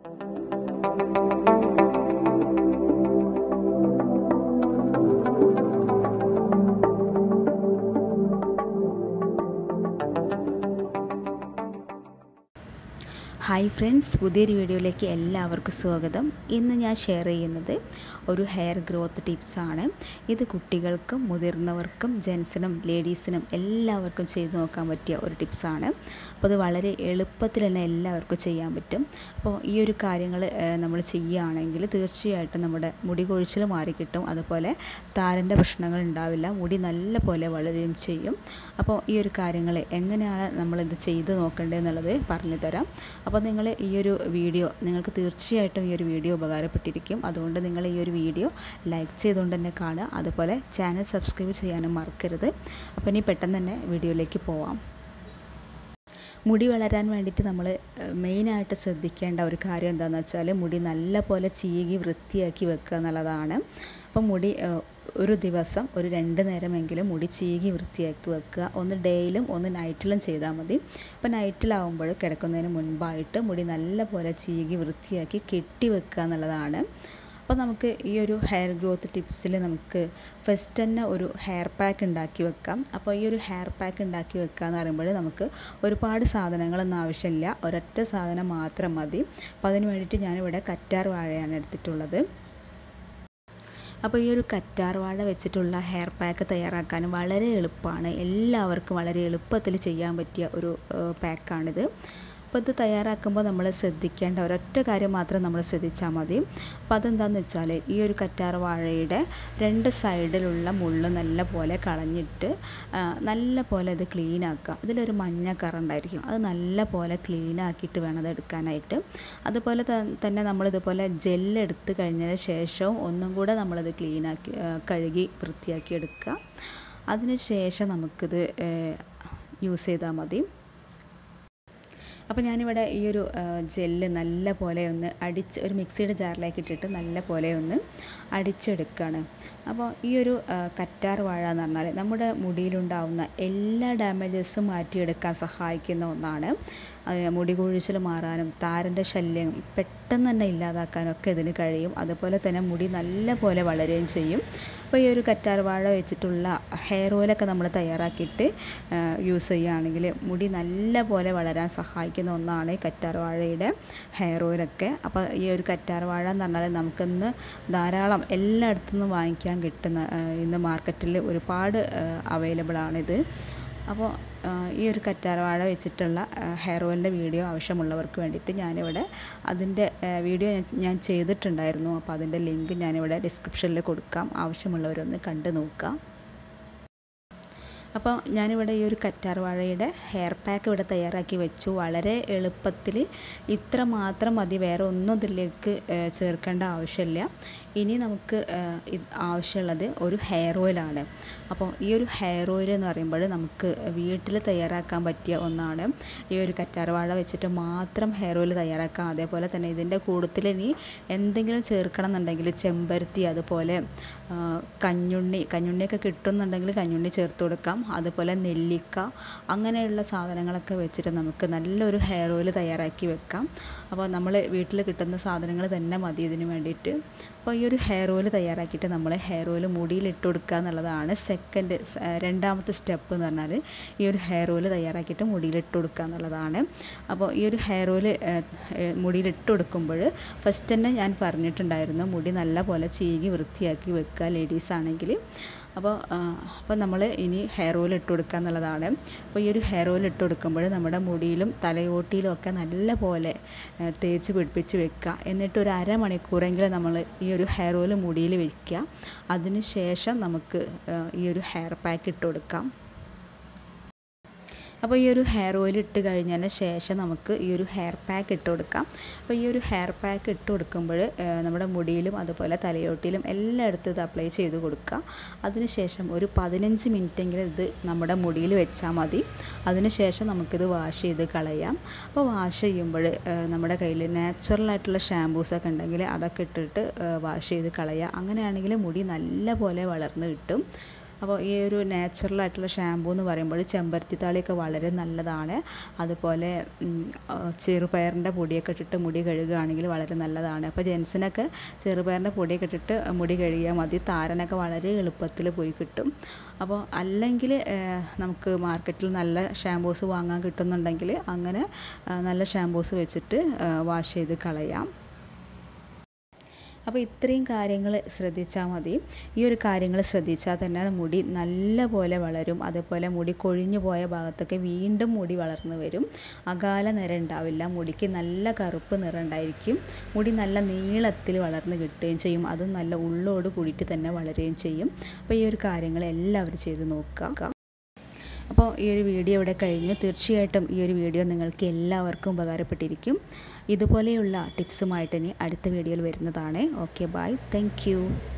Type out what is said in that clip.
hi friends പുതിയൊരു വീഡിയോയിലേക്ക് എല്ലാവർക്കും സ്വാഗതം ഇന്ന് ഞാൻ ഷെയർ ചെയ്യുന്നത് ഒരു ഹെയർ ഗ്രോത്ത് ടിപ്സാണ് ഇത് കുട്ടികൾക്കും മുതിർന്നവർക്കും ജെൻസിനും ലേഡീസിനും എല്ലാവർക്കും ചെയ്തു നോക്കാൻ പറ്റിയ ഒരു ടിപ്സാണ് അപ്പോൾ അത് വളരെ എളുപ്പത്തിൽ തന്നെ എല്ലാവർക്കും ചെയ്യാൻ പറ്റും അപ്പോൾ ഈ ഒരു കാര്യങ്ങൾ നമ്മൾ ചെയ്യുകയാണെങ്കിൽ തീർച്ചയായിട്ടും നമ്മുടെ മുടി കൊഴിച്ചിൽ മാറിക്കിട്ടും അതുപോലെ താരൻ്റെ പ്രശ്നങ്ങൾ ഉണ്ടാവില്ല മുടി നല്ല പോലെ വളരുകയും ചെയ്യും അപ്പോൾ ഈ ഒരു കാര്യങ്ങൾ എങ്ങനെയാണ് നമ്മളിത് ചെയ്ത് നോക്കേണ്ടതെന്നുള്ളത് പറഞ്ഞു തരാം അപ്പോൾ നിങ്ങൾ ഈ ഒരു വീഡിയോ നിങ്ങൾക്ക് തീർച്ചയായിട്ടും ഈ ഒരു വീഡിയോ ഉപകാരപ്പെട്ടിരിക്കും അതുകൊണ്ട് നിങ്ങൾ ഈ ഒരു വീഡിയോ ലൈക്ക് ചെയ്തുകൊണ്ട് തന്നെ കാണുക അതുപോലെ ചാനൽ സബ്സ്ക്രൈബ് ചെയ്യാനും മറക്കരുത് അപ്പോൾ ഇനി പെട്ടെന്ന് തന്നെ വീഡിയോയിലേക്ക് പോവാം മുടി വളരാൻ വേണ്ടിയിട്ട് നമ്മൾ മെയിനായിട്ട് ശ്രദ്ധിക്കേണ്ട ഒരു കാര്യം എന്താണെന്ന് വെച്ചാൽ മുടി നല്ല പോലെ ചീകി വൃത്തിയാക്കി വെക്കുക എന്നുള്ളതാണ് അപ്പം മുടി ഒരു ദിവസം ഒരു രണ്ട് നേരമെങ്കിലും മുടി ചീകി വൃത്തിയാക്കി വെക്കുക ഒന്ന് ഡേയിലും ഒന്ന് നൈറ്റിലും ചെയ്താൽ മതി അപ്പോൾ നൈറ്റിലാവുമ്പോൾ കിടക്കുന്നതിന് മുൻപായിട്ട് മുടി നല്ല പോലെ ചീകി വൃത്തിയാക്കി കെട്ടി വെക്കുക എന്നുള്ളതാണ് അപ്പോൾ നമുക്ക് ഈ ഒരു ഹെയർ ഗ്രോത്ത് ടിപ്സിൽ നമുക്ക് ഫസ്റ്റ് തന്നെ ഒരു ഹെയർ പാക്ക് ഉണ്ടാക്കി വെക്കാം അപ്പോൾ ഈ ഒരു ഹെയർ പാക്ക് ഉണ്ടാക്കി വെക്കുക എന്ന് പറയുമ്പോൾ നമുക്ക് ഒരുപാട് സാധനങ്ങളൊന്നും ആവശ്യമില്ല ഒരൊറ്റ സാധനം മാത്രം മതി അപ്പോൾ അതിന് വേണ്ടിയിട്ട് ഞാനിവിടെ കറ്റാർ വാഴയാണ് എടുത്തിട്ടുള്ളത് അപ്പോൾ ഈ ഒരു കറ്റാർ വാഴ വെച്ചിട്ടുള്ള ഹെയർ പാക്ക് തയ്യാറാക്കാൻ വളരെ എളുപ്പമാണ് എല്ലാവർക്കും വളരെ എളുപ്പത്തിൽ ചെയ്യാൻ പറ്റിയ ഒരു പാക്കാണിത് അപ്പോൾ ഇത് തയ്യാറാക്കുമ്പോൾ നമ്മൾ ശ്രദ്ധിക്കേണ്ട ഒരൊറ്റ കാര്യം മാത്രം നമ്മൾ ശ്രദ്ധിച്ചാൽ മതി അപ്പോൾ അതെന്താണെന്ന് വെച്ചാൽ ഈ ഒരു കറ്റാർ വാഴയുടെ രണ്ട് സൈഡിലുള്ള മുള്ള് നല്ല പോലെ കളഞ്ഞിട്ട് നല്ല പോലെ ഇത് ക്ലീൻ ആക്കുക ഇതിലൊരു മഞ്ഞ കറുണ്ടായിരിക്കും അത് നല്ല പോലെ ക്ലീൻ ആക്കിയിട്ട് വേണം അത് എടുക്കാനായിട്ട് അതുപോലെ തന്നെ നമ്മളിതുപോലെ ജെല്ല് എടുത്ത് കഴിഞ്ഞതിന് ശേഷവും ഒന്നും കൂടെ നമ്മളത് ക്ലീൻ ആക്കി കഴുകി വൃത്തിയാക്കി എടുക്കുക അതിന് ശേഷം നമുക്കിത് യൂസ് ചെയ്താൽ മതി അപ്പോൾ ഞാനിവിടെ ഈ ഒരു ജെല്ല് നല്ല പോലെ ഒന്ന് അടിച്ച് ഒരു മിക്സിയുടെ ജാറിലേക്ക് ഇട്ടിട്ട് നല്ല പോലെ ഒന്ന് അടിച്ചെടുക്കുകയാണ് അപ്പോൾ ഈ ഒരു കറ്റാർ വാഴ എന്ന് പറഞ്ഞാൽ നമ്മുടെ മുടിയിലുണ്ടാവുന്ന എല്ലാ ഡാമേജസും മാറ്റിയെടുക്കാൻ സഹായിക്കുന്ന ഒന്നാണ് മുടി കൊഴിച്ചിൽ മാറാനും താരൻ്റെ ശല്യം പെട്ടെന്ന് തന്നെ ഇല്ലാതാക്കാനും ഒക്കെ ഇതിന് കഴിയും അതുപോലെ തന്നെ മുടി നല്ല പോലെ വളരുകയും ചെയ്യും അപ്പോൾ ഈ ഒരു കറ്റാർ വാഴ വെച്ചിട്ടുള്ള ഹെയർ ഓയിലൊക്കെ നമ്മൾ തയ്യാറാക്കിയിട്ട് യൂസ് ചെയ്യുകയാണെങ്കിൽ മുടി നല്ല പോലെ വളരാൻ സഹായിക്കുന്ന ഒന്നാണ് ഈ കറ്റാർ വാഴയുടെ ഹെയർ ഓയിലൊക്കെ അപ്പോൾ ഈ ഒരു കറ്റാർ വാഴ എന്ന് പറഞ്ഞാൽ നമുക്കിന്ന് ധാരാളം എല്ലായിടത്തു നിന്നും വാങ്ങിക്കാൻ കിട്ടുന്ന ഇന്ന് മാർക്കറ്റിൽ ഒരുപാട് അവൈലബിൾ ആണിത് അപ്പോൾ ഈ ഒരു കറ്റാർവാഴ വെച്ചിട്ടുള്ള ഹെയർ ഓയിലിൻ്റെ വീഡിയോ ആവശ്യമുള്ളവർക്ക് വേണ്ടിയിട്ട് ഞാനിവിടെ അതിൻ്റെ വീഡിയോ ഞാൻ ചെയ്തിട്ടുണ്ടായിരുന്നു അപ്പോൾ അതിൻ്റെ ലിങ്ക് ഞാനിവിടെ ഡിസ്ക്രിപ്ഷനിൽ കൊടുക്കാം ആവശ്യമുള്ളവരൊന്ന് കണ്ടു നോക്കാം അപ്പോൾ ഞാനിവിടെ ഈ ഒരു കറ്റാർ വാഴയുടെ ഹെയർ പാക്ക് ഇവിടെ തയ്യാറാക്കി വെച്ചു വളരെ എളുപ്പത്തിൽ ഇത്ര മാത്രം മതി വേറെ ഒന്നും ഇതിലേക്ക് ചേർക്കേണ്ട ആവശ്യമില്ല ഇനി നമുക്ക് ആവശ്യമുള്ളത് ഒരു ഹെയർ ഓയിലാണ് അപ്പോൾ ഈ ഒരു ഹെയർ ഓയിൽ എന്ന് പറയുമ്പോൾ നമുക്ക് വീട്ടിൽ തയ്യാറാക്കാൻ പറ്റിയ ഒന്നാണ് ഈ ഒരു കറ്റാർവാഴ വെച്ചിട്ട് മാത്രം ഹെയർ ഓയിൽ തയ്യാറാക്കാം അതേപോലെ തന്നെ ഇതിൻ്റെ കൂട്ടത്തിൽ ഇനി എന്തെങ്കിലും ചേർക്കണം എന്നുണ്ടെങ്കിൽ ചെമ്പരത്തി അതുപോലെ കഞ്ഞുണ്ണി കഞ്ഞുണ്ണിയൊക്കെ കിട്ടുന്നുണ്ടെങ്കിൽ കഞ്ഞുണ്ണി ചേർത്ത് കൊടുക്കാം അതുപോലെ നെല്ലിക്ക അങ്ങനെയുള്ള സാധനങ്ങളൊക്കെ വെച്ചിട്ട് നമുക്ക് നല്ലൊരു ഹെയർ ഓയിൽ തയ്യാറാക്കി വെക്കാം അപ്പോൾ നമ്മൾ വീട്ടിൽ കിട്ടുന്ന സാധനങ്ങൾ തന്നെ മതി ഇതിന് വേണ്ടിയിട്ട് അപ്പോൾ ഈ ഒരു ഹെയർ ഓയിൽ തയ്യാറാക്കിയിട്ട് നമ്മൾ ഹെയർ ഓയിൽ മുടിയിൽ ഇട്ട് കൊടുക്കുക എന്നുള്ളതാണ് സെക്കൻഡ് രണ്ടാമത്തെ സ്റ്റെപ്പ് എന്ന് പറഞ്ഞാൽ ഈ ഒരു ഹെയർ ഓയിൽ തയ്യാറാക്കിയിട്ട് മുടിയിൽ ഇട്ട് കൊടുക്കുക എന്നുള്ളതാണ് അപ്പോൾ ഈ ഒരു ഹെയർ ഓയിൽ മുടിയിൽ ഇട്ട് കൊടുക്കുമ്പോൾ ഫസ്റ്റ് തന്നെ ഞാൻ പറഞ്ഞിട്ടുണ്ടായിരുന്നു മുടി നല്ല പോലെ ചീകി വൃത്തിയാക്കി വെക്കുക ലേഡീസ് ആണെങ്കിൽ അപ്പോൾ അപ്പോൾ നമ്മൾ ഇനി ഹെയർ ഓയിൽ ഇട്ട് കൊടുക്കുക എന്നുള്ളതാണ് അപ്പോൾ ഈ ഒരു ഹെയർ ഓയിൽ ഇട്ട് കൊടുക്കുമ്പോൾ നമ്മുടെ മുടിയിലും തലയോട്ടിയിലും ഒക്കെ നല്ല പോലെ തേച്ച് പിടിപ്പിച്ച് വെക്കുക എന്നിട്ട് ഒരു അരമണിക്കൂറെങ്കിലും നമ്മൾ ഈ ഒരു ഹെയർ ഓയിൽ മുടിയിൽ വെക്കുക അതിന് ശേഷം നമുക്ക് ഈ ഒരു ഹെയർ പാക്ക് ഇട്ട് കൊടുക്കാം അപ്പോൾ ഈ ഒരു ഹെയർ ഓയിൽ ഇട്ട് കഴിഞ്ഞതിന് ശേഷം നമുക്ക് ഈ ഒരു ഹെയർ പാക്ക് ഇട്ട് കൊടുക്കാം അപ്പോൾ ഈ ഒരു ഹെയർ പാക്ക് ഇട്ട് കൊടുക്കുമ്പോൾ നമ്മുടെ മുടിയിലും അതുപോലെ തലയോട്ടിയിലും എല്ലായിടത്തും ഇത് അപ്ലൈ ചെയ്ത് കൊടുക്കുക അതിനുശേഷം ഒരു പതിനഞ്ച് മിനിറ്റെങ്കിലും ഇത് നമ്മുടെ മുടിയിൽ വെച്ചാൽ മതി അതിനുശേഷം നമുക്കിത് വാഷ് ചെയ്ത് കളയാം അപ്പോൾ വാഷ് ചെയ്യുമ്പോൾ നമ്മുടെ കയ്യിൽ നാച്ചുറലായിട്ടുള്ള ഷാമ്പൂസൊക്കെ ഉണ്ടെങ്കിൽ അതൊക്കെ ഇട്ടിട്ട് വാഷ് ചെയ്ത് കളയുക അങ്ങനെയാണെങ്കിൽ മുടി നല്ല പോലെ വളർന്ന് കിട്ടും അപ്പോൾ ഈ ഒരു നാച്ചുറൽ ആയിട്ടുള്ള ഷാമ്പൂ എന്ന് പറയുമ്പോൾ ചെമ്പരത്തി താളിയൊക്കെ വളരെ നല്ലതാണ് അതുപോലെ ഉം, ആ, ചെറുപയറിൻ്റെ പൊടിയൊക്കെ ഇട്ടിട്ട് മുടി കഴുകുകയാണെങ്കിൽ വളരെ നല്ലതാണ് അപ്പോൾ ജെൻസിനൊക്കെ ചെറുപയറിൻ്റെ പൊടിയൊക്കെ ഇട്ടിട്ട് മുടി കഴുകിയാൽ മതി താരനൊക്കെ വളരെ എളുപ്പത്തിൽ പോയി കിട്ടും അപ്പോൾ അല്ലെങ്കിൽ നമുക്ക് മാർക്കറ്റിൽ നല്ല ഷാമ്പൂസ് വാങ്ങാൻ കിട്ടുന്നുണ്ടെങ്കിൽ അങ്ങനെ ആ, നല്ല ഷാമ്പൂസ് വെച്ചിട്ട് വാഷ് ചെയ്ത് കളയാം അപ്പോൾ ഇത്രയും കാര്യങ്ങൾ ശ്രദ്ധിച്ചാൽ മതി ഈ ഒരു കാര്യങ്ങൾ ശ്രദ്ധിച്ചാൽ തന്നെ മുടി നല്ല പോലെ വളരും അതേപോലെ മുടി കൊഴിഞ്ഞു പോയ ഭാഗത്തൊക്കെ വീണ്ടും മുടി വളർന്നു വരും അകാല നിറം ഉണ്ടാവില്ല മുടിക്ക് നല്ല കറുപ്പ് നിറം ഉണ്ടായിരിക്കും മുടി നല്ല നീളത്തിൽ വളർന്ന് കിട്ടുകയും ചെയ്യും അതും നല്ല ഉള്ളോട് കൂടിയിട്ട് തന്നെ വളരുകയും ചെയ്യും അപ്പോൾ ഈ ഒരു കാര്യങ്ങൾ എല്ലാവരും ചെയ്ത് നോക്കുക അപ്പോൾ ഈ ഒരു വീഡിയോ ഇവിടെ കഴിഞ്ഞു തീർച്ചയായിട്ടും ഈ ഒരു വീഡിയോ നിങ്ങൾക്ക് എല്ലാവർക്കും ഉപകാരപ്പെട്ടിരിക്കും ഇതുപോലെയുള്ള ടിപ്സുമായിട്ട് ഇനി അടുത്ത വീഡിയോയിൽ വരുന്നതാണ് ഓക്കെ ബൈ താങ്ക്